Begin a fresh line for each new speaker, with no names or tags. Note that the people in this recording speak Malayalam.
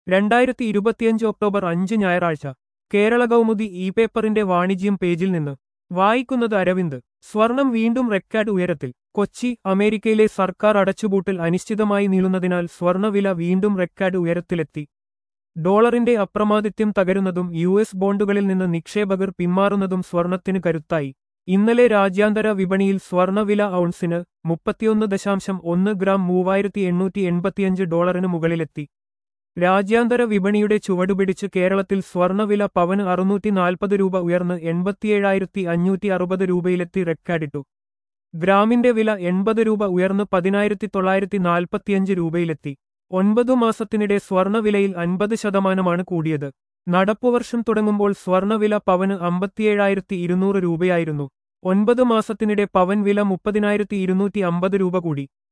രണ്ടായിരത്തി ഇരുപത്തിയഞ്ച് ഒക്ടോബർ അഞ്ച് ഞായറാഴ്ച കേരള കൗമുദി ഇ പേപ്പറിന്റെ വാണിജ്യം പേജിൽ നിന്ന് വായിക്കുന്നത് അരവിന്ദ് സ്വർണം വീണ്ടും റെക്കോർഡ് ഉയരത്തിൽ കൊച്ചി അമേരിക്കയിലെ സർക്കാർ അടച്ചുപൂട്ടൽ അനിശ്ചിതമായി നീളുന്നതിനാൽ സ്വർണവില വീണ്ടും റെക്കോർഡ് ഉയരത്തിലെത്തി ഡോളറിന്റെ അപ്രമാദിത്യം തകരുന്നതും യു എസ് ബോണ്ടുകളിൽ നിന്ന് നിക്ഷേപകർ പിന്മാറുന്നതും സ്വർണത്തിന് കരുത്തായി ഇന്നലെ രാജ്യാന്തര വിപണിയിൽ സ്വർണവില ഔൺസിന് മുപ്പത്തിയൊന്ന് ദശാംശം ഒന്ന് ഗ്രാം മൂവായിരത്തി എണ്ണൂറ്റി എൺപത്തിയഞ്ച് ഡോളറിന് മുകളിലെത്തി രാജ്യാന്തര വിപണിയുടെ ചുവടുപിടിച്ച് കേരളത്തിൽ സ്വർണവില പവന് അറുന്നൂറ്റി നാൽപ്പത് രൂപ ഉയർന്ന് എൺപത്തിയേഴായിരത്തി അഞ്ഞൂറ്റി അറുപത് രൂപയിലെത്തി റെക്കോർഡിട്ടു ഗ്രാമിന്റെ വില എൺപത് രൂപ ഉയർന്ന് പതിനായിരത്തി തൊള്ളായിരത്തി നാൽപ്പത്തിയഞ്ച് രൂപയിലെത്തി ഒൻപതു മാസത്തിനിടെ സ്വർണവിലയിൽ അൻപത് ശതമാനമാണ് കൂടിയത് നടപ്പുവർഷം തുടങ്ങുമ്പോൾ സ്വർണവില പവന് അമ്പത്തിയേഴായിരത്തി ഇരുന്നൂറ് രൂപയായിരുന്നു ഒൻപത് മാസത്തിനിടെ പവൻ വില മുപ്പതിനായിരത്തി ഇരുന്നൂറ്റി അമ്പത് രൂപ കൂടി